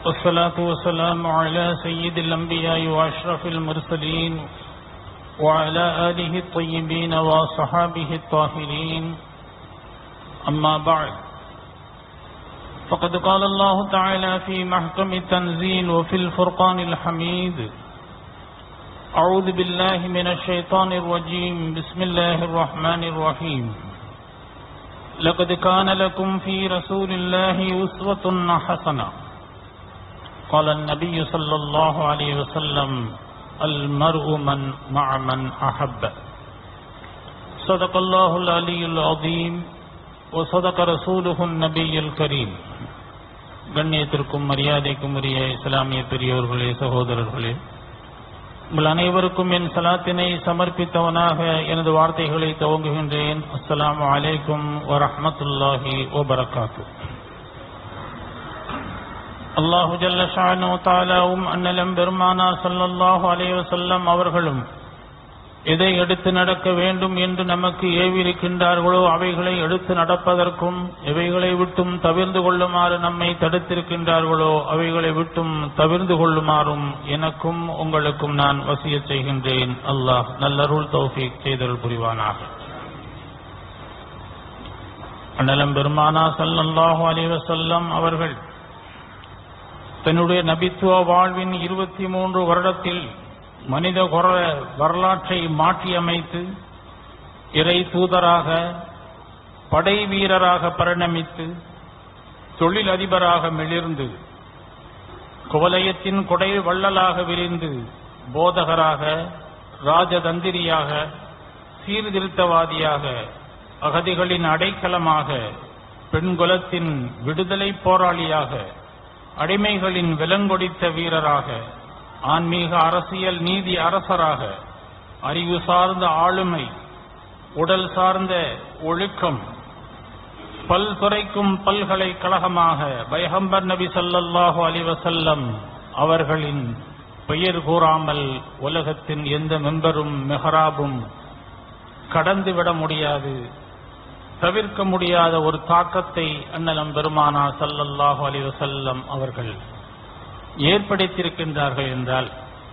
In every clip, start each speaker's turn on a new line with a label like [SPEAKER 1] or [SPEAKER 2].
[SPEAKER 1] والصلاة والسلام على سيد الأنبياء وأشرف المرسلين وعلى آله الطيبين وصحابه الطاهرين أما بعد فقد قال الله تعالى في محكم التنزيل وفي الفرقان الحميد أعوذ بالله من الشيطان الرجيم بسم الله الرحمن الرحيم لقد كان لكم في رسول الله أسوة حسنة قال النبي صلى الله عليه وسلم المرء من مع من أحب صدق الله العلي العظيم وصدق رسوله النبي الكريم கண்ணியத்திற்கும் மரியாதைக்கும் உரிய இஸ்லாமிய பெரியோர்களே சகோதரர்களே உங்கள் அனைவருக்கும் என் சலாத்தினை சமர்ப்பித்தவனாக எனது வார்த்தைகளை துவங்குகின்றேன் அஸ்ஸலாமு அலைக்கும் வரஹ்மத்துல்லாஹி வபரகாத்து அல்லாஹு ஜல்ல ஷானு தாலாவும் அண்ணலம் பெருமானா ஸல்லல்லாஹு அலைஹி வஸல்லம் அவர்களும் எதை எடுத்து நடக்க வேண்டும் என்று நமக்கு ஏவியிருக்கின்றார்களோ அவைகளை எடுத்து நடப்பதற்கும் எவைகளை விட்டும் தவிர்ந்து கொள்ளுமாறு நம்மை தடுத்திருக்கின்றார்களோ அவைகளை விட்டும் தவிர்ந்து கொள்ளுமாறும் எனக்கும் உங்களுக்கும் நான் வசிய செய்கின்றேன் அல்லாஹ் நல்லருள் தௌஃபீக் செய்தல் புரிவானாக அண்ணலம் பெருமானா ஸல்லல்லாஹு அலைஹி வஸல்லம் அவர்கள் தன்னுடைய நபித்துவ வாழ்வின் இருபத்தி மூன்று வருடத்தில் மனித குர வரலாற்றை மாற்றியமைத்து இறை தூதராக படை வீரராக பரிணமித்து தொழில் அதிபராக மிளிர்ந்து குவலயத்தின் கொடை வள்ளலாக விரிந்து போதகராக ராஜதந்திரியாக சீர்திருத்தவாதியாக அகதிகளின் அடைக்கலமாக பெண்குலத்தின் விடுதலை போராளியாக அடிமைகளின் விலங்கொடித்த வீரராக ஆன்மீக அரசியல் நீதி அரசராக அறிவு சார்ந்த ஆளுமை உடல் சார்ந்த ஒழுக்கம் பல்துறைக்கும் பல்கலைக்கழகமாக பயகம்பர் நபி ஸல்லல்லாஹு அலைஹி வஸல்லம் அவர்களின் பெயர் கூறாமல் உலகத்தின் எந்த மெம்பரும் மெஹராபும் கடந்துவிட முடியாது தவிர்க்க முடியாத ஒரு தாக்கத்தை அண்ணலம் பெருமானா ஸல்லல்லாஹு அலைஹி வஸல்லம் அவர்கள் ஏற்படுத்தியிருக்கின்றார்கள் என்றால்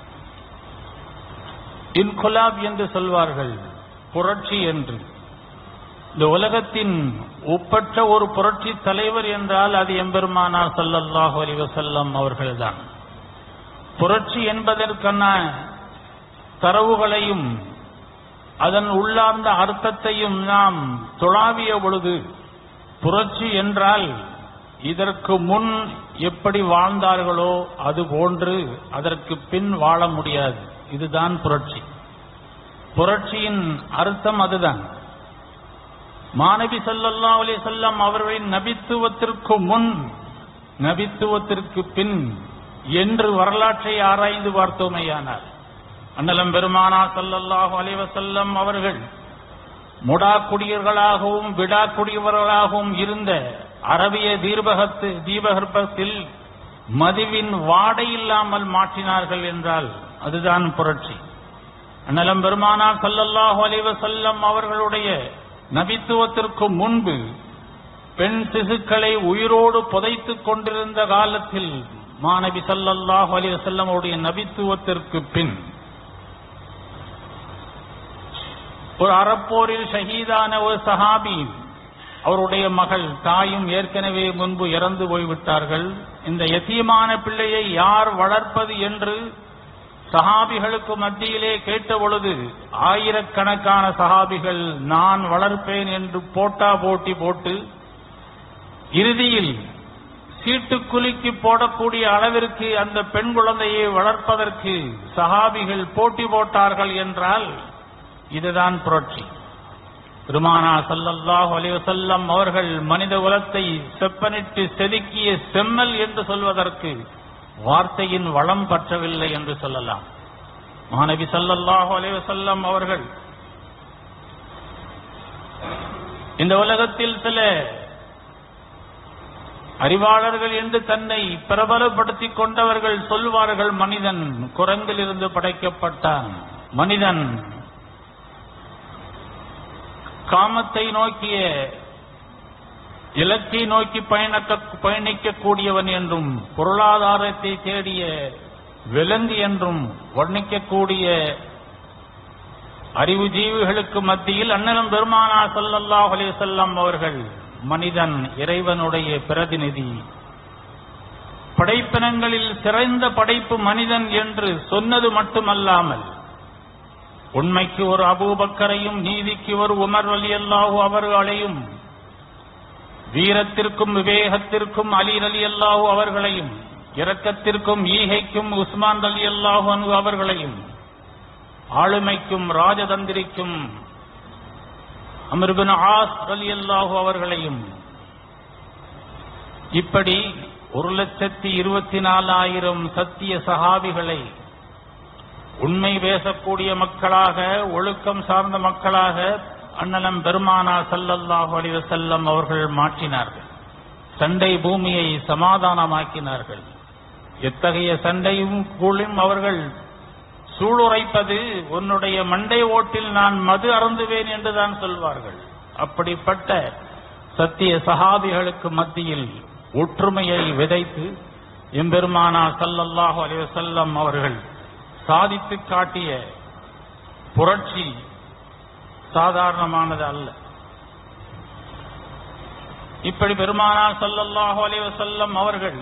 [SPEAKER 1] இன்குலாப் என்று சொல்வார்கள் புரட்சி என்று இந்த உலகத்தின் ஒப்பற்ற ஒரு புரட்சி தலைவர் என்றால் அது எம்பெருமானார் சல்லல்லாஹு அலைஹி வஸல்லம் அவர்கள்தான் புரட்சி என்பதற்கான தரவுகளையும் அதன் உள்ளார்ந்த அர்த்தத்தையும் நாம் தொழாவிய பொழுது புரட்சி என்றால் இதற்கு முன் எப்படி வாழ்ந்தார்களோ அது போன்று அதற்கு பின் வாழ முடியாது இதுதான் புரட்சி புரட்சியின் அர்த்தம் அதுதான் மாணவி சல்லல்லா அலி சொல்லம் அவர்களின் நபித்துவத்திற்கு முன் நபித்துவத்திற்கு பின் என்று வரலாற்றை ஆராய்ந்து பார்த்தோமையானார் அண்ணலம் பெருமானா சல்லல்லாஹு அலைவசல்லம் அவர்கள் முடா குடியர்களாகவும் விடா குடியவர்களாகவும் இருந்த அரபிய தீர்பகத்து தீபகற்பத்தில் மதுவின் வாடை இல்லாமல் மாற்றினார்கள் என்றால் அதுதான் புரட்சி அண்ணலம் பெருமானார் சல்லல்லாஹு அலைவசல்லம் அவர்களுடைய நபித்துவத்திற்கு முன்பு பெண் சிசுக்களை உயிரோடு புதைத்துக் கொண்டிருந்த காலத்தில் மாநபி சல்லல்லாஹு அலைவசல்லம் அவருடைய நபித்துவத்திற்கு பின் ஒரு அறப்போரில் ஷஹீதான ஒரு சஹாபி அவருடைய மகள் தாயும் ஏற்கனவே முன்பு இறந்து போய்விட்டார்கள் இந்த எத்தியமான பிள்ளையை யார் வளர்ப்பது என்று சஹாபிகளுக்கு மத்தியிலே கேட்ட பொழுது ஆயிரக்கணக்கான சஹாபிகள் நான் வளர்ப்பேன் என்று போட்டா போட்டி போட்டு இறுதியில் சீட்டு குலுக்கி போடக்கூடிய அளவிற்கு அந்த பெண் குழந்தையை வளர்ப்பதற்கு சஹாபிகள் போட்டி போட்டார்கள் என்றால் இதுதான் புரட்சி பெருமானா சல்லல்லாஹு அலைவசல்லம் அவர்கள் மனித குலத்தை செப்பனிட்டு செதுக்கிய செம்மல் என்று சொல்வதற்கு வார்த்தையின் வளம் பற்றவில்லை என்று சொல்லலாம் மாணவி சல்லல்லாஹு அலைவசல்லம் அவர்கள் இந்த உலகத்தில் சில அறிவாளர்கள் என்று தன்னை பிரபலப்படுத்திக் கொண்டவர்கள் சொல்வார்கள் மனிதன் குரங்கிலிருந்து படைக்கப்பட்டான் மனிதன் காமத்தை நோக்கிய இலக்கை நோக்கி பயணக்க பயணிக்கக்கூடியவன் என்றும் பொருளாதாரத்தை தேடிய விலங்கு என்றும் வர்ணிக்கக்கூடிய அறிவு ஜீவிகளுக்கு மத்தியில் அண்ணலம் பெருமானா ஸல்லல்லாஹு அலைஹி வஸல்லம் அவர்கள் மனிதன் இறைவனுடைய பிரதிநிதி படைப்பினங்களில் சிறந்த படைப்பு மனிதன் என்று சொன்னது மட்டுமல்லாமல் உண்மைக்கு ஒரு அபூபக்கரையும் நீதிக்கு ஒரு உமர் ரலியல்லாஹு அவர்களையும் வீரத்திற்கும் விவேகத்திற்கும் அலி ரலியல்லாஹு அவர்களையும் இரக்கத்திற்கும் ஈகைக்கும் உஸ்மான் ரலியல்லாஹு அன்ஹு அவர்களையும் ஆளுமைக்கும் ராஜதந்திரிக்கும் அமிர்பின் ஆஸ் ரலியல்லாஹு அவர்களையும் இப்படி ஒரு லட்சத்தி இருபத்தி நாலாயிரம் சத்திய சகாபிகளை உண்மை பேசக்கூடிய மக்களாக ஒழுக்கம் சார்ந்த மக்களாக அண்ணலம் பெருமானா ஸல்லல்லாஹு அலைஹி வஸல்லம் அவர்கள் மாற்றினார்கள் சண்டை பூமியை சமாதானமாக்கினார்கள் எத்தகைய சண்டையும் கூழும் அவர்கள் சூளுரைப்பது உன்னுடைய மண்டை ஓட்டில் நான் மது அருந்துவேன் என்றுதான் சொல்வார்கள் அப்படிப்பட்ட சத்திய சகாபிகளுக்கு மத்தியில் ஒற்றுமையை விதைத்து எம்பெருமானா ஸல்லல்லாஹு அலைஹி வஸல்லம் அவர்கள் சாதித்து காட்டிய புரட்சி சாதாரணமானது அல்ல இப்படி பெருமானா ஸல்லல்லாஹு அலைஹி வஸல்லம் அவர்கள்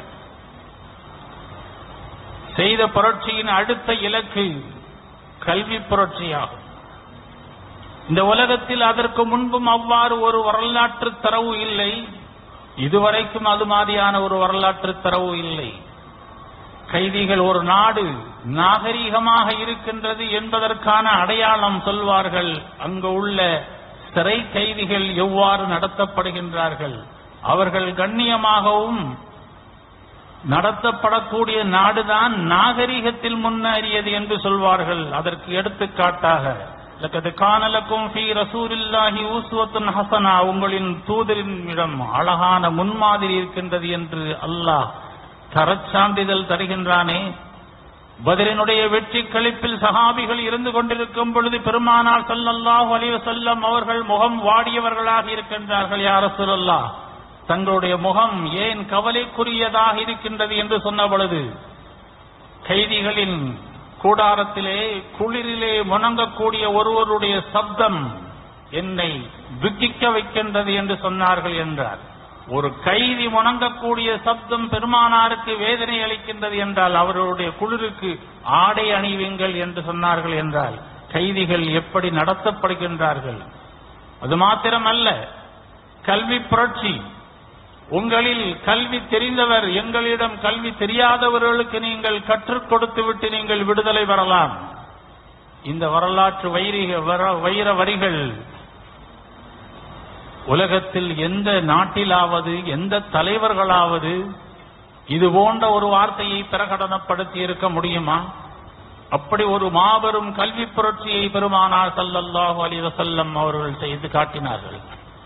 [SPEAKER 1] செய்த புரட்சியின் அடுத்த இலக்கு கல்வி புரட்சியாகும் இந்த உலகத்தில் அதற்கு முன்பும் அவ்வாறு ஒரு வரலாற்று தரவு இல்லை இதுவரைக்கும் அது மாதிரியான ஒரு வரலாற்று தரவு இல்லை கைதிகள் ஒரு நாடு நாகரீகமாக இருக்கின்றது என்பதற்கான அடையாளம் சொல்வார்கள் அங்கு உள்ள சிறை கைதிகள் எவ்வாறு நடத்தப்படுகின்றார்கள் அவர்கள் கண்ணியமாகவும் நடத்தப்படக்கூடிய நாடுதான் நாகரிகத்தில் முன்னேறியது என்று சொல்வார்கள் அதற்கு எடுத்துக்காட்டாக லக்கது காணலக்கும் ஃபீ ரசூலில்லாஹி ஊஸ்வத்துன் ஹசனா உங்களின் தூதரிடம் அழகான முன்மாதிரி இருக்கின்றது என்று அல்லாஹ் தரச்சான்றிதழ் தருகின்றானே பதிலினுடைய வெற்றி கழிப்பில் சகாபிகள் இருந்து கொண்டிருக்கும் பொழுது பெருமானார் ஸல்லல்லாஹு அலைஹி வஸல்லம் அவர்கள் முகம் வாடியவர்களாக இருக்கின்றார்கள் யார் ரசூலுல்லாஹ் தங்களுடைய முகம் ஏன் கவலைக்குரியதாக இருக்கின்றது என்று சொன்ன பொழுது கைதிகளின் கூடாரத்திலே குளிரிலே முணங்கக்கூடிய ஒருவருடைய சப்தம் என்னை துக்கிக்க வைக்கின்றது என்று சொன்னார்கள் என்றார் ஒரு கைதி முணங்கக்கூடிய சப்தம் பெருமானாருக்கு வேதனை அளிக்கின்றது என்றால் அவர்களுடைய குளிருக்கு ஆடை அணிவீங்கள் என்று சொன்னார்கள் என்றால் கைதிகள் எப்படி நடத்தப்படுகின்றார்கள் அது மாத்திரமல்ல கல்வி புரட்சி உங்களில் கல்வி தெரிந்தவர் எங்களிடம் கல்வி தெரியாதவர்களுக்கு நீங்கள் கற்றுக் கொடுத்து விட்டு நீங்கள் விடுதலை பெறலாம் இந்த வரலாற்று வைரிக வர- வைர வரிகள் உலகத்தில் எந்த நாட்டிலாவது எந்த தலைவர்களாவது இது போன்ற ஒரு வார்த்தையை பிரகடனப்படுத்தி இருக்க முடியுமா அப்படி ஒரு மாபெரும் கல்வி புரட்சியை பெருமானார் ஸல்லல்லாஹு அலைஹி வஸல்லம் அவர்கள் செய்து காட்டினார்கள்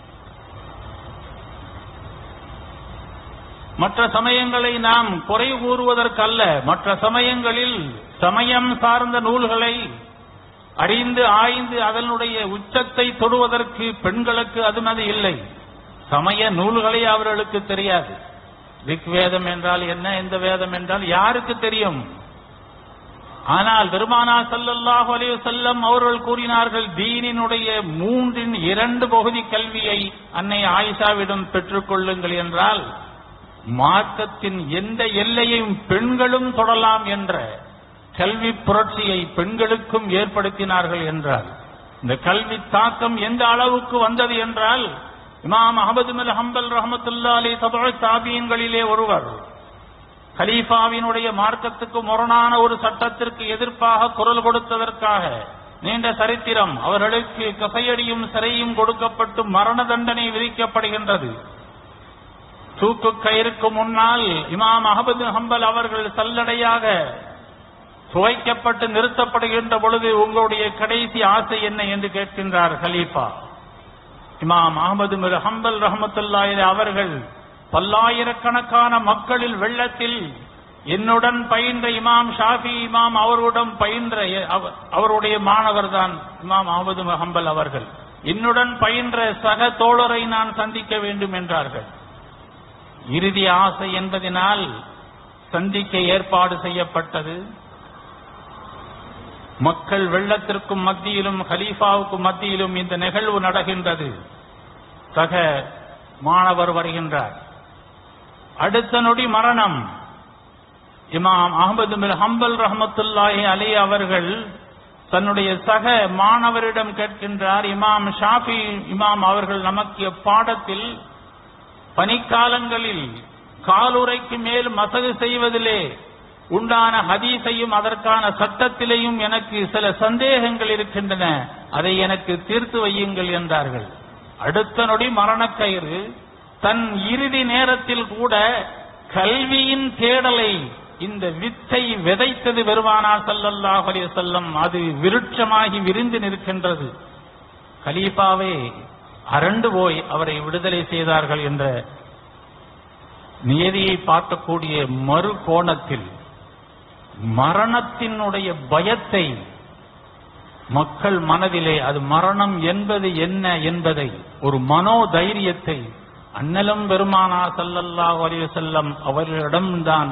[SPEAKER 1] மற்ற சமயங்களை நாம் குறை கூறுவதற்கல்ல மற்ற சமயங்களில் சமயம் சார்ந்த நூல்களை அறிந்து ஆய்ந்து அதனுடைய உச்சத்தை தொடுவதற்கு பெண்களுக்கு அனுமதி இல்லை சமய நூல்களை அவர்களுக்கு தெரியாது ரிக் வேதம் என்றால் என்ன எந்த வேதம் என்றால் யாருக்கு தெரியும் ஆனால் பெருமானா ஸல்லல்லாஹு அலைஹி வஸல்லம் அவர்கள் கூறினார்கள் தீனினுடைய மூன்றின் இரண்டு பகுதி கல்வியை அன்னை ஆயிஷாவிடம் பெற்றுக்கொள்ளுங்கள் என்றால் மார்க்கத்தின் எந்த எல்லையையும் பெண்களும் தொடலாம் என்ற கல்வி புரட்சியை பெண்களுக்கும் ஏற்படுத்தினார்கள் என்றார் இந்த கல்வி தாக்கம் எந்த அளவுக்கு வந்தது என்றால் இமாம் அகமது மில் ஹம்பல் ரஹமத்துல்லா அலி தபா தாபியன்களிலே ஒருவர் கலீஃபாவினுடைய மார்க்கத்துக்கு முரணான ஒரு சட்டத்திற்கு எதிர்ப்பாக குரல் கொடுத்ததற்காக நீண்ட சரித்திரம் அவர்களுக்கு கசையடியும் சிறையும் கொடுக்கப்பட்டு மரண தண்டனை விதிக்கப்படுகின்றது தூக்கு கயிறுக்கு முன்னால் இமாம் அகமது ஹம்பல் அவர்கள் சல்லடையாக துவைக்கப்பட்டு நிறுத்தப்படுகின்ற பொழுது உங்களுடைய கடைசி ஆசை என்ன என்று கேட்கின்றார் கலீஃபா இமாம் அகமது மிர் ஹம்பல் ரஹமத்துல்லாஹி அவர்கள் பல்லாயிரக்கணக்கான மக்களில் வெள்ளத்தில் என்னுடன் பயின்ற இமாம் ஷாஃபி இமாம் அவருடன் பயின்ற அவ- அவருடைய மாணவர் தான் இமாம் அகமது மிர் ஹம்பல் அவர்கள் என்னுடன் பயின்ற சக தோழரை நான் சந்திக்க வேண்டும் என்றார்கள் இறுதி ஆசை என்பதனால் சந்திக்க ஏற்பாடு செய்யப்பட்டது மக்கள் வெள்ளத்திற்கும் மத்தியிலும் ஹலீஃபாவுக்கும் மத்தியிலும் இந்த நிகழ்வு நடக்கின்றது சக மாணவர் வருகின்றார் அடுத்த நொடி மரணம் இமாம் அகமது பின் ஹம்பல் ரஹமத்துல்லாஹி அலி அவர்கள் தன்னுடைய சக மாணவரிடம் கேட்கின்றார் இமாம் ஷாஃபி இமாம் அவர்கள் நமக்கு பாடத்தில் பனிக்காலங்களில் காலுரைக்கு மேல் மசகு செய்வதிலே உண்டான ஹதீஸையும் அதற்கான சட்டத்திலேயும் எனக்கு சில சந்தேகங்கள் இருக்கின்றன அதை எனக்கு தீர்த்து வையுங்கள் என்றார்கள் அடுத்த நொடி மரணக்கயிறு தன் இறுதி நேரத்தில் கூட கல்வியின் தேடலை இந்த வித்தை விதைத்தது பெருமானார் ஸல்லல்லாஹு அலைஹி வஸல்லம் அது விருட்சமாகி விரிந்து நிற்கின்றது கலீஃபாவே அரண்டு போய் அவரை விடுதலை செய்தார்கள் என்ற நியதியை பார்க்கக்கூடிய மறு கோணத்தில் மரணத்தினுடைய பயத்தை மக்கள் மனதிலே அது மரணம் என்பது என்ன என்பதை ஒரு மனோதைரியத்தை அன்னலம் பெருமானா ஸல்லல்லாஹு அலைஹி வஸல்லம் அவர்களிடம்தான்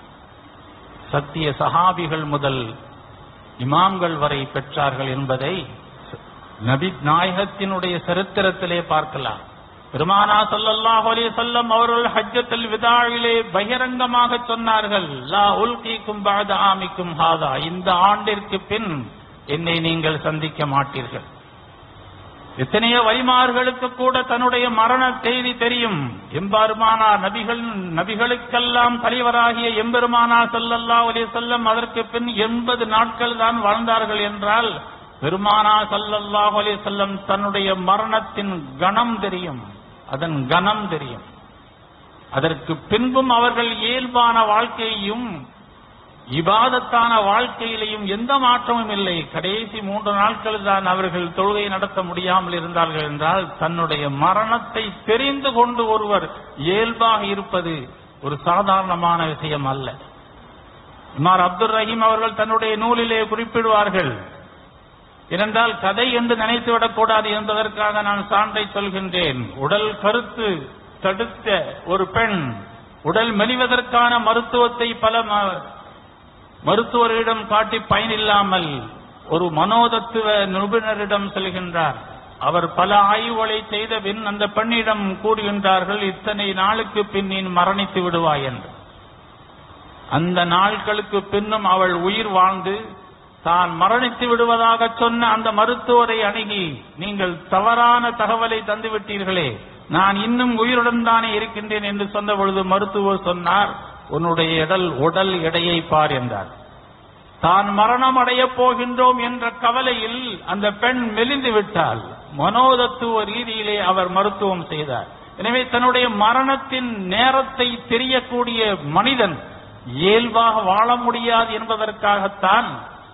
[SPEAKER 1] சத்திய சஹாபிகள் முதல் இமாம்கள் வரை பெற்றார்கள் என்பதை நபி நாயகத்தினுடைய சரித்திரத்திலே பார்க்கலாம் பெருமானா ஸல்லல்லாஹு அலைஹி வஸல்லம் அவர்கள் ஹஜ்ஜத்துல் விதாவிலே பகிரங்கமாக சொன்னார்கள் லா உல்கீக்கும் பஅத ஆமிக்கும் ஹாதா இந்த ஆண்டிற்கு பின் என்னை நீங்கள் சந்திக்க மாட்டீர்கள் எத்தனையோ வழிமார்களுக்கு கூட தன்னுடைய மரண செய்தி தெரியும் எம்பெருமானார் நபிகள் நபிகளுக்கெல்லாம் தலைவராகிய எம்பெருமானார் ஸல்லல்லாஹு அலைஹி வஸல்லம் அதற்கு பின் எண்பது நாட்கள் தான் வாழ்ந்தார்கள் என்றால் பெருமானா ஸல்லல்லாஹு அலைஹி வஸல்லம் தன்னுடைய மரணத்தின் கணம் தெரியும் அதன் கணம் தெரியும் அதற்கு பின்பும் அவர்கள் இயல்பான வாழ்க்கையையும் இபாதத்தான வாழ்க்கையிலையும் எந்த மாற்றமும் இல்லை கடைசி மூன்று நாட்கள் தான் அவர்கள் தொழுகை நடத்த முடியாமல் இருந்தார்கள் என்றால் தன்னுடைய மரணத்தை தெரிந்து கொண்டு ஒருவர் இயல்பாக இருப்பது ஒரு சாதாரணமான விஷயம் அல்ல இமார் அப்துல் ரஹீம் அவர்கள் தன்னுடைய நூலிலே குறிப்பிடுவார்கள் ஏனென்றால் கதை என்று நினைத்து விடக்கூடாது என்பதற்காக நான் சான்றை சொல்கின்றேன் உடல் கருத்து தடுத்த ஒரு பெண் உடல் மெலிவதற்கான மருத்துவத்தை பல ம- மருத்துவரிடம் காட்டி பயனில்லாமல் ஒரு மனோதத்துவ நிபுணரிடம் செல்கின்றார் அவர் பல ஆய்வுகளை செய்த பின் அந்த பெண்ணிடம் கூறுகின்றார்கள் இத்தனை நாளுக்கு பின் நீ மரணித்து விடுவாய் என்று அந்த நாட்களுக்கு பின்னும் அவள் உயிர் வாழ்ந்து தான் மரணித்து விடுவதாக சொன்ன அந்த மருத்துவரை அணுகி நீங்கள் தவறான தகவலை தந்து விட்டீர்களே நான் இன்னும் உயிருடன் தானே இருக்கின்றேன் என்று சொன்ன பொழுது மருத்துவர் சொன்னார் உன்னுடைய எடல் உடல் எடையை பார் என்றார் தான் மரணம் அடையப் போகின்றோம் என்ற கவலையில் அந்த பெண் மெலிந்து விட்டாள் மனோதத்துவ ரீதியிலே அவர் மருத்துவம் செய்தார் எனவே தன்னுடைய மரணத்தின் நேரத்தை தெரியக்கூடிய மனிதன் இயல்பாக வாழ முடியாது என்பதற்காகத்தான்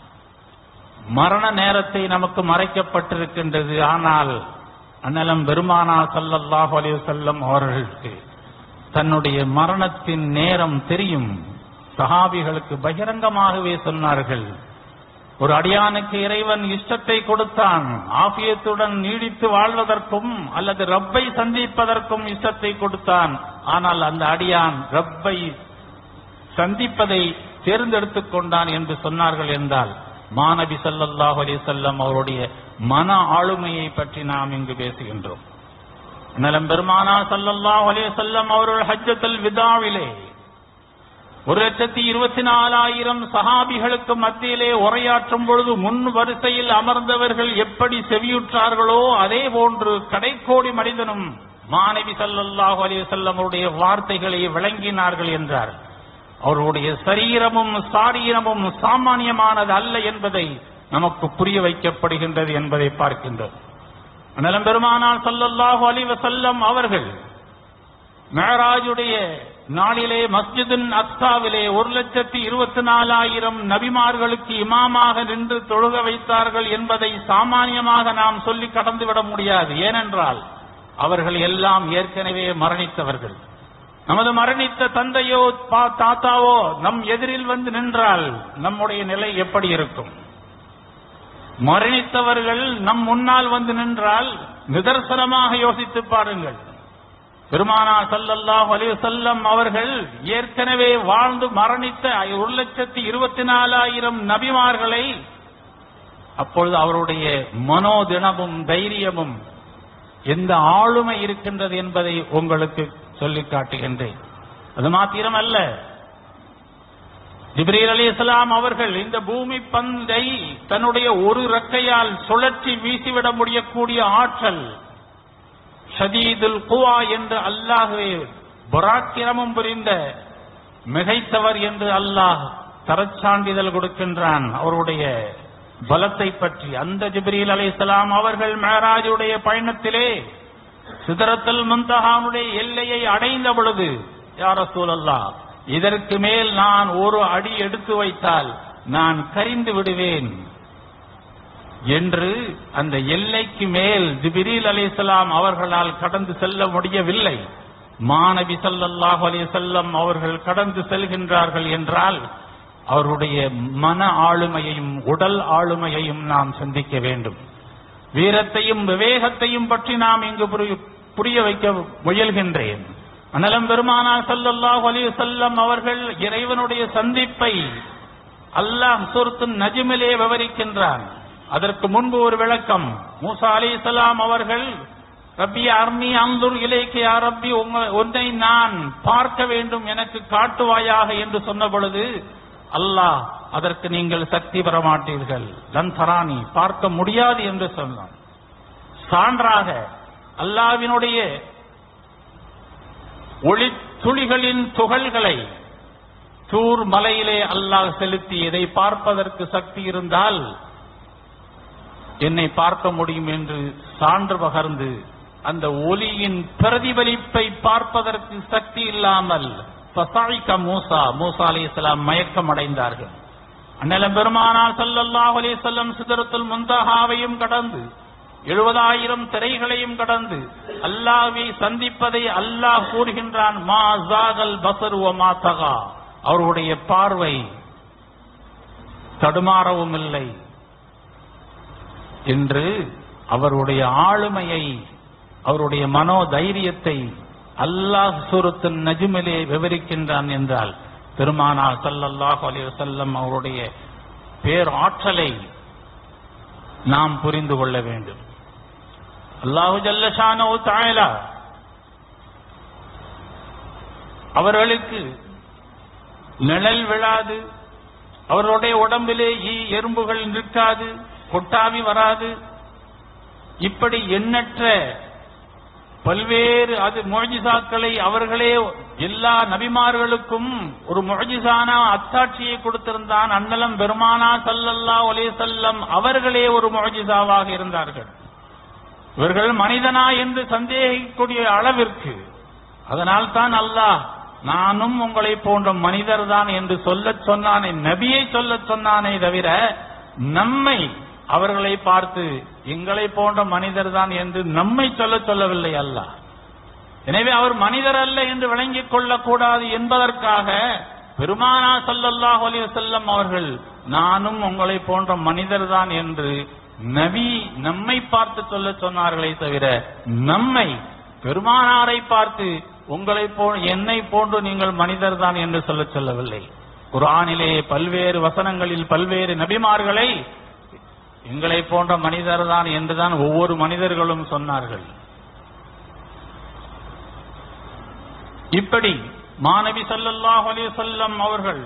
[SPEAKER 1] மரண நேரத்தை நமக்கு மறைக்கப்பட்டிருக்கின்றது ஆனால் அண்ணலம் பெருமானா ஸல்லல்லாஹு அலைஹி வஸல்லம் அவர்களுக்கு தன்னுடைய மரணத்தின் நேரம் தெரியும் சஹாபிகளுக்கு பகிரங்கமாகவே சொன்னார்கள் ஒரு அடியானுக்கு இறைவன் இஷ்டத்தை கொடுத்தான் ஆபியத்துடன் நீடித்து வாழ்வதற்கும் அல்லது ரப்பை சந்திப்பதற்கும் இஷ்டத்தை கொடுத்தான் ஆனால் அந்த அடியான் ரப்பை சந்திப்பதை தேர்ந்தெடுத்துக் கொண்டான் என்று சொன்னார்கள் என்றால் மாநபி ஸல்லல்லாஹு அலைஹி வஸல்லம் அவருடைய மன ஆளுமையை பற்றி நாம் இங்கு பேசுகின்றோம் நலம் பெருமானா ஸல்லல்லாஹு அலைஹி வஸல்லம் அவர்கள் ஹஜ்ஜத்துல் விதாவிலே ஒரு லட்சத்தி இருபத்தி நாலாயிரம் சஹாபிகளுக்கு மத்தியிலே உரையாற்றும் பொழுது முன் வரிசையில் அமர்ந்தவர்கள் எப்படி செவியுற்றார்களோ அதே போன்று கடைக்கோடி மனிதனும் மாணவி ஸல்லல்லாஹு அலைஹி வஸல்லம் அவருடைய வார்த்தைகளை விளங்கினார்கள் என்றார் அவருடைய சரீரமும் சாரீரமும் சாமானியமானது அல்ல என்பதை நமக்கு புரிய வைக்கப்படுகின்றது என்பதை பார்க்கின்றோம் அண்ணலம் பெருமானார் ஸல்லல்லாஹு அலைஹி வஸல்லம் அவர்கள் மேராஜுடைய நாளிலே மஸ்ஜிதின் அக்ஸாவிலே ஒரு லட்சத்தி இருபத்தி நாலாயிரம் நபிமார்களுக்கு இமாமாக நின்று தொழுக வைத்தார்கள் என்பதை சாமானியமாக நாம் சொல்லி கடந்துவிட முடியாது ஏனென்றால் அவர்கள் எல்லாம் ஏற்கனவே மரணித்தவர்கள் நமது மரணித்த தந்தையோ பா- தாத்தாவோ நம் எதிரில் வந்து நின்றால் நம்முடைய நிலை எப்படி இருக்கும் மரணித்தவர்கள் நம் முன்னால் வந்து நின்றால் நிதர்சனமாக யோசித்து பாருங்கள் பெருமானா சல்லல்லாஹு அலைஹி வஸல்லம் அவர்கள் ஏற்கனவே வாழ்ந்து மரணித்த ஒரு லட்சத்தி இருபத்தி நாலாயிரம் நபிமார்களை அப்பொழுது அவருடைய மனோதினமும் தைரியமும் எந்த ஆளுமை இருக்கின்றது என்பதை உங்களுக்கு சொல்லிக் காட்டுகின்றேன் அது மாத்திரமல்ல ஜிப்ரீல் அலிஸ்லாம் அவர்கள் இந்த பூமி பந்தை தன்னுடைய ஒரு ரெக்கையால் சுழற்றி வீசிவிட முடியக்கூடிய ஆற்றல் ஷதீதுல் குவா என்று அல்லாஹுவே பராக்கிரமம் புரிந்த மிகைத்தவர் என்று அல்லாஹ் தரச்சான்றிதழ் கொடுக்கின்றான் அவருடைய பலத்தை பற்றி அந்த ஜிப்ரீல் அலைஹிஸ்ஸலாம் அவர்கள் மேராஜுடைய பயணத்திலே சிதறத்தல் முந்தகானுடைய எல்லையை அடைந்த பொழுது யார் ரசூலல்லா இதற்கு மேல் நான் ஒரு அடி எடுத்து வைத்தால் நான் கரிந்து விடுவேன் என்று அந்த எல்லைக்கு மேல் ஜிபிரீல் அலைஹிஸ்ஸலாம் அவர்களால் கடந்து செல்ல முடியவில்லை மாநபி ஸல்லல்லாஹு அலைஹி வஸல்லம் அவர்கள் கடந்து செல்கின்றார்கள் என்றால் அவருடைய மன ஆளுமையையும் உடல் ஆளுமையையும் நாம் சிந்திக்க வேண்டும் வீரத்தையும் விவேகத்தையும் பற்றி நாம் இங்கு புரிய- புரிய வைக்க முயல்கின்றேன் அனலம் பெருமானார் ஸல்லல்லாஹு அலைஹி வஸல்லம் அவர்கள் இறைவனுடைய சந்திப்பை அல்லாஹ் சூரத்து நஜ்மிலே விவரிக்கின்றான் அதற்கு முன்பு ஒரு விளக்கம் மூசா அலைஹிஸ்ஸலாம் அவர்கள் ரப்பி அர்மி அந்துர் இலைக்கு யா ரப்பி உங்க- உன்னை நான் பார்க்க வேண்டும் எனக்கு காட்டுவாயாக என்று சொன்ன பொழுது அல்லாஹ் அதற்கு நீங்கள் சக்தி பெற மாட்டீர்கள் லன் தரானி பார்க்க முடியாது என்று சொன்னான் சான்றாக அல்லாவினுடைய ஒளி துளிகளின் துகள்களை தூர் மலையிலே அல்லாஹ் செலுத்தி இதை பார்ப்பதற்கு சக்தி இருந்தால் என்னை பார்க்க முடியும் என்று சான்று பகர்ந்து அந்த ஒலியின் பிரதிபலிப்பை பார்ப்பதற்கு சக்தி இல்லாமல் ஃபசாயிக்க மூசா மூசா அலைஹிஸ்ஸலாம் மயக்கம் அடைந்தார்கள் அண்ணலம் பெருமானார் ஸல்லல்லாஹு அலைஹி வஸல்லம் சிதறத்துல் முந்தஹாவையும் கடந்து எழுபதாயிரம் திரைகளையும் கடந்து அல்லாஹ்வை சந்திப்பதை அல்லாஹ் கூறுகின்றான் மா ஜாகல் பசரு வ மா தகா அவருடைய பார்வை தடுமாறவும் இல்லை என்று அவருடைய ஆளுமையை அவருடைய மனோ தைரியத்தை அல்லாஹ் சூரத்தின் நஜ்மிலே விவரிக்கின்றான் என்றால் பெருமானார் ஸல்லல்லாஹு அலைஹி வஸல்லம் அவருடைய பேராற்றலை நாம் புரிந்து கொள்ள வேண்டும் அல்லாஹு ஜல்லஷானோ தாயலா அவர்களுக்கு நிழல் விழாது அவர்களுடைய உடம்பிலே ஈ எறும்புகள் நிற்காது கொட்டாவி வராது இப்படி எண்ணற்ற பல்வேறு அது முழஜிசாக்களை அவர்களே எல்லா நபிமார்களுக்கும் ஒரு முழஜிசான அத்தாட்சியை கொடுத்திருந்தான் அண்ணலம் பெருமானா சல்லல்லா ஒலே செல்லம் அவர்களே ஒரு முழஜிசாவாக இருந்தார்கள் இவர்கள் மனிதனா என்று சந்தேகிக்கக்கூடிய அளவிற்கு அதனால் தான் அல்லாஹ் நானும் உங்களை போன்ற மனிதர் தான் என்று சொல்லச் சொன்னானே நபியை சொல்லச் சொன்னானே தவிர நம்மை அவர்களை பார்த்து எங்களை போன்ற மனிதர் தான் என்று நம்மை சொல்ல சொல்லவில்லை அல்லாஹ் எனவே அவர் மனிதர் அல்ல என்று விளங்கிக் கொள்ளக்கூடாது என்பதற்காக பெருமானா ஸல்லல்லாஹு அலைஹி வஸல்லம் அவர்கள் நானும் உங்களை போன்ற மனிதர் தான் என்று நபி நம்மை பார்த்து சொல்ல சொன்னார்களே தவிர நம்மை பெருமானாரை பார்த்து உங்களை போ என்னை போன்று நீங்கள் மனிதர் தான் என்று சொல்ல சொல்லவில்லை குர்ஆனிலே பல்வேறு வசனங்களில் பல்வேறு நபிமார்களை எங்களை போன்ற மனிதர் தான் என்றுதான் ஒவ்வொரு மனிதர்களும் சொன்னார்கள் இப்படி மாநபி ஸல்லல்லாஹு அலைஹி வஸல்லம் அவர்கள்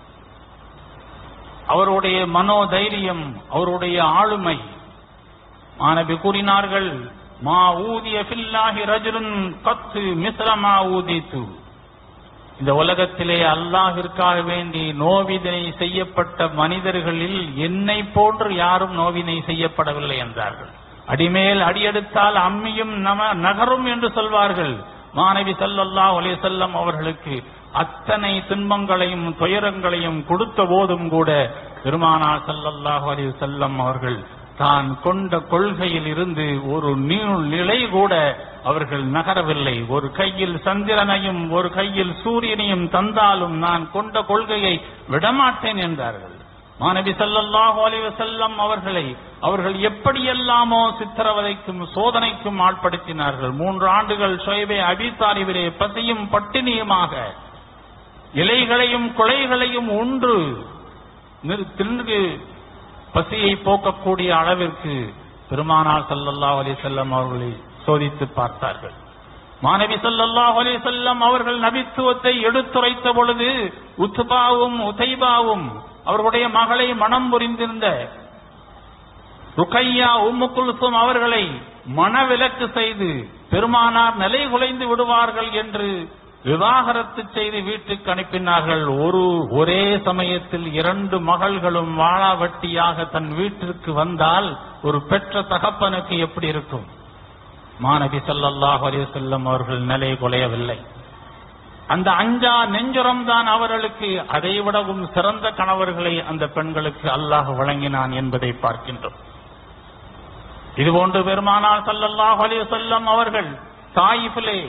[SPEAKER 1] அவருடைய மனோதைரியம் அவருடைய ஆளுமை மாநபி கூறினார்கள் மா ஊதிய ஃபில்லாஹி ரஜுலுன் கத்து மிஸ்ர மா ஊதித்து இந்த உலகத்திலே அல்லாஹிற்காக வேண்டி நோவினை செய்யப்பட்ட மனிதர்களில் என்னை போன்று யாரும் நோவினை செய்யப்படவில்லை என்றார்கள் அடிமேல் அடியெடுத்தால் அம்மியும் நம நகரும் என்று சொல்வார்கள் மாணவி ஸல்லல்லாஹு அலைஹி வஸல்லம் அவர்களுக்கு அத்தனை துன்பங்களையும் துயரங்களையும் கொடுத்த போதும் கூட பெருமானார் ஸல்லல்லாஹு அலைஹி வஸல்லம் அவர்கள் தான் கொண்ட கொள்கையில் இருந்து ஒரு நீள் நிலை கூட அவர்கள் நகரவில்லை ஒரு கையில் சந்திரனையும் ஒரு கையில் சூரியனையும் தந்தாலும் நான் கொண்ட கொள்கையை விடமாட்டேன் என்றார்கள் மாநபி ஸல்லல்லாஹு அலைஹி வஸல்லம் அவர்களை அவர்கள் எப்படியெல்லாமோ சித்திரவதைக்கும் சோதனைக்கும் ஆட்படுத்தினார்கள் மூன்று ஆண்டுகள் ஷொய்பே அபி தாலிபிலே பசியும் பட்டினியுமாக இலைகளையும் குலைகளையும் உண்டு நிறு- தின்று பசியை போக்கக்கூடிய அளவிற்கு பெருமானார் ஸல்லல்லாஹு அலைஹி வஸல்லம் அவர்களை சோதித்து பார்த்தார்கள் மாணவி ஸல்லல்லாஹு அலைஹி வஸல்லம் அவர்கள் நபித்துவத்தை எடுத்துரைத்த பொழுது உத்பாவும் உதைபாவும் அவர்களுடைய மகளை மனம் புரிந்திருந்த ருக்கையா உம்மு குல்சும் அவர்களை மனவிலக்கு செய்து பெருமானார் நிலை குலைந்து விடுவார்கள் என்று விவாகரத்து செய்து வீட்டுக்கு அனுப்பினார்கள் ஒரு ஒரே சமயத்தில் இரண்டு மகள்களும் வாழாவட்டியாக தன் வீட்டிற்கு வந்தால் ஒரு பெற்ற தகப்பனுக்கு எப்படி இருக்கும் மாநபி ஸல்லல்லாஹு அலைஹி வஸல்லம் அவர்கள் நிலை குலையவில்லை அந்த அஞ்சா நெஞ்சுரம் தான் அவர்களுக்கு அதைவிடவும் சிறந்த கணவர்களை அந்த பெண்களுக்கு அல்லாஹ் வழங்கினான் என்பதை பார்க்கின்றோம் இதுபோன்று பெருமானார் ஸல்லல்லாஹு அலைஹி வஸல்லம் அவர்கள் தாயிஃபிலே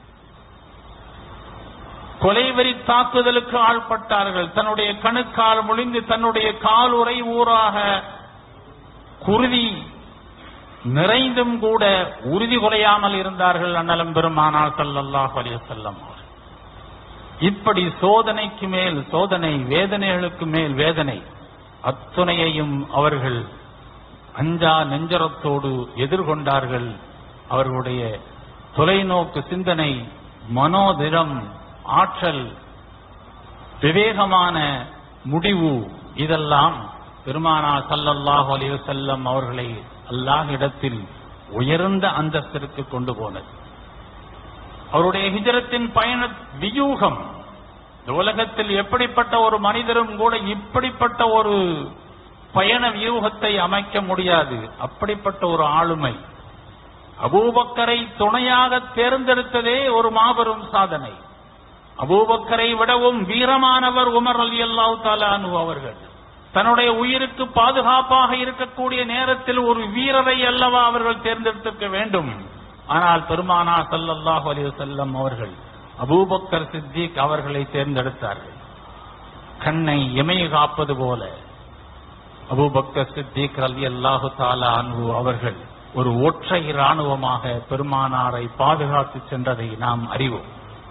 [SPEAKER 1] கொலைவெறி தாக்குதலுக்கு ஆள்பட்டார்கள் தன்னுடைய கணுக்கால் முழிந்து தன்னுடைய கால் உரை ஊராக குருதி நிறைந்தும் கூட உறுதி குறையாமல் இருந்தார்கள் அண்ணலம் பெருமானார் ஸல்லல்லாஹு அலைஹி வஸல்லம் அவர்கள். இப்படி சோதனைக்கு மேல் சோதனை வேதனைகளுக்கு மேல் வேதனை அத்துணையையும் அவர்கள் அஞ்சா நெஞ்சரத்தோடு எதிர்கொண்டார்கள் அவர்களுடைய தொலைநோக்கு சிந்தனை மனோதிடம் ஆற்றல் விவேகமான முடிவு இதெல்லாம் பெருமானார் ஸல்லல்லாஹு அலைஹி வஸல்லம் அவர்களை அல்லாஹ்விடத்தில் உயர்ந்த அந்தஸ்திற்கு கொண்டு போனது அவருடைய ஹிஜரத்தின் பயண வியூகம் இந்த உலகத்தில் எப்படிப்பட்ட ஒரு மனிதரும் கூட இப்படிப்பட்ட ஒரு பயண வியூகத்தை அமைக்க முடியாது அப்படிப்பட்ட ஒரு ஆளுமை அபூபக்கரை துணையாக தேர்ந்தெடுத்ததே ஒரு மாபெரும் சாதனை அபூபக்கரை விடவும் வீரமானவர் உமர் அலி அல்லாஹ் தாலானு அவர்கள் தன்னுடைய உயிருக்கு பாதுகாப்பாக இருக்கக்கூடிய நேரத்தில் ஒரு வீரரை அல்லவா அவர்கள் தேர்ந்தெடுத்திருக்க வேண்டும் ஆனால் பெருமானா ஸல்லல்லாஹு அலைஹி வஸல்லம் அவர்கள் அபூபக்கர் சித்திக் அவர்களை தேர்ந்தெடுத்தார்கள் கண்ணை இமை காப்பது போல அபூபக்கர் சித்திக் ரலி அல்லாஹு தாலா அன்ஹு அவர்கள் ஒரு ஒற்றை இராணுவமாக பெருமானாரை பாதுகாத்து சென்றதை நாம் அறிவோம்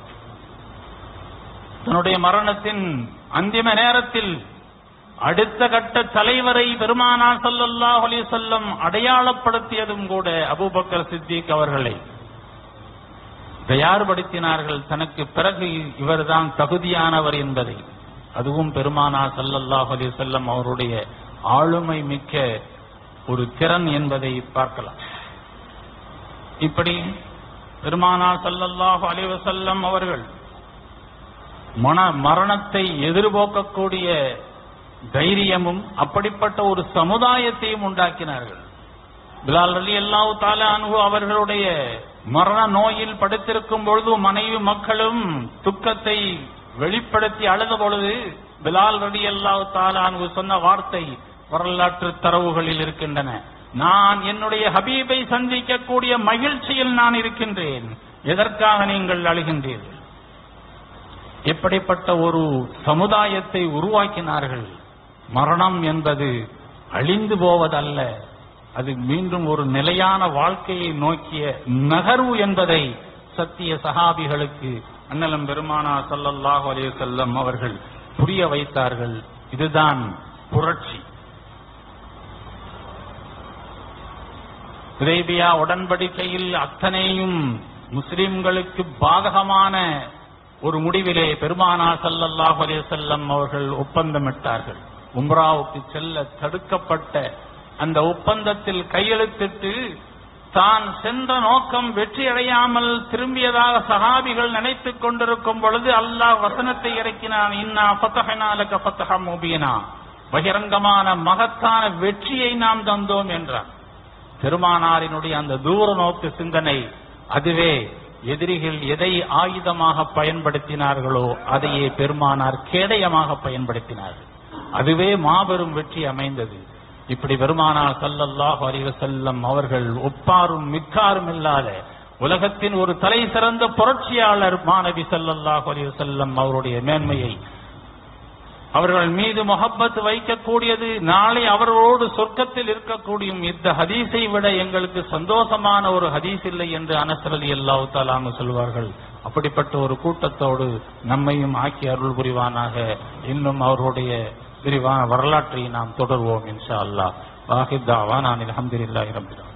[SPEAKER 1] தன்னுடைய மரணத்தின் அந்திம நேரத்தில் அடுத்த கட்ட தலைவரை பெருமானார் ஸல்லல்லாஹு அலைஹி வஸல்லம் அடையாளப்படுத்தியதும் கூட அபூபக்கர் சித்திக் அவர்களை தயார்படுத்தினார்கள் தனக்கு பிறகு இவர்தான் தகுதியானவர் என்பதை அதுவும் பெருமானார் ஸல்லல்லாஹு அலைஹி வஸல்லம் அவருடைய ஆளுமை மிக்க ஒரு திறன் என்பதை பார்க்கலாம் இப்படி பெருமானார் ஸல்லல்லாஹு அலைஹி வஸல்லம் அவர்கள் மன மரணத்தை எதிர்போக்கக்கூடிய தைரியமும் அப்படிப்பட்ட ஒரு சமுதாயத்தையும் உண்டாக்கினார்கள் பிலால் அலி அல்லாஹு தாலா அன்ஹு அவர்களுடைய மரண நோயில் படுத்திருக்கும் பொழுது மனைவி மக்களும் துக்கத்தை வெளிப்படுத்தி அழுத பொழுது பிலால் ரலி அல்லாஹு தாலா அன்ஹு சொன்ன வார்த்தை வரலாற்று தரவுகளில் இருக்கின்றன நான் என்னுடைய ஹபீபை சந்திக்கக்கூடிய மகிழ்ச்சியில் நான் இருக்கின்றேன் எதற்காக நீங்கள் அழுகின்றீர்கள் எப்படிப்பட்ட ஒரு சமுதாயத்தை உருவாக்கினார்கள் மரணம் என்பது அழிந்து போவதல்ல அது மீண்டும் ஒரு நிலையான வாழ்க்கையை நோக்கிய நகர்வு என்பதை சத்திய சகாபிகளுக்கு அண்ணலம் பெருமானா ஸல்லல்லாஹு அலைஹி வஸல்லம் அவர்கள் புரிய வைத்தார்கள் இதுதான் புரட்சி ஹுதைபியா உடன்படிக்கையில் அத்தனையும் முஸ்லிம்களுக்கு பாதகமான ஒரு முடிவிலே பெருமானார் ஸல்லல்லாஹு அலைஹி வஸல்லம் அவர்கள் ஒப்பந்தமிட்டார்கள் உம்ராவுக்கு செல்ல தடுக்கப்பட்ட அந்த ஒப்பந்தத்தில் கையெழுத்திட்டு தான் சென்ற நோக்கம் வெற்றியடையாமல் திரும்பியதாக சஹாபிகள் நினைத்துக் கொண்டிருக்கும் பொழுது அல்லாஹ் வசனத்தை இறக்கினான் இன்னா ஃபதஹனா லக ஃபதஹ முபீனா பகிரங்கமான மகத்தான வெற்றியை நாம் தந்தோம் என்றார் பெருமானாரினுடைய அந்த தூர நோக்கு சிந்தனை அதுவே எதிரிகள் எதை ஆயுதமாக பயன்படுத்தினார்களோ அதையே பெருமானார் கேடயமாக பயன்படுத்தினார்கள் அதுவே மாபெரும் வெற்றி அமைந்தது இப்படி பெருமானார் ஸல்லல்லாஹு அலைஹி வஸல்லம் அவர்கள் ஒப்பாரும் மிக்காரும் இல்லாத உலகத்தின் ஒரு தலை சிறந்த புரட்சியாளர் மாணவி ஸல்லல்லாஹு அலைஹி வஸல்லம் அவருடைய மேன்மையை அவர்கள் மீது முகப்பத் வைக்கக்கூடியது நாளை அவர்களோடு சொர்க்கத்தில் இருக்கக்கூடிய இந்த ஹதீஸை விட எங்களுக்கு சந்தோஷமான ஒரு ஹதீஸ் இல்லை என்று அனசரலி அல்லாஹு தாலாங்க சொல்வார்கள் அப்படிப்பட்ட ஒரு கூட்டத்தோடு நம்மையும் ஆக்கி அருள் புரிவானாக இன்னும் அவர்களுடைய விரிவான வரலாற்றை நாம் தொடர்வோம் இன்ஷா அல்லாஹ் வாஹித் தாவான் அல்ஹம்துலில்லாஹி ரப்பில் ஆலமீன்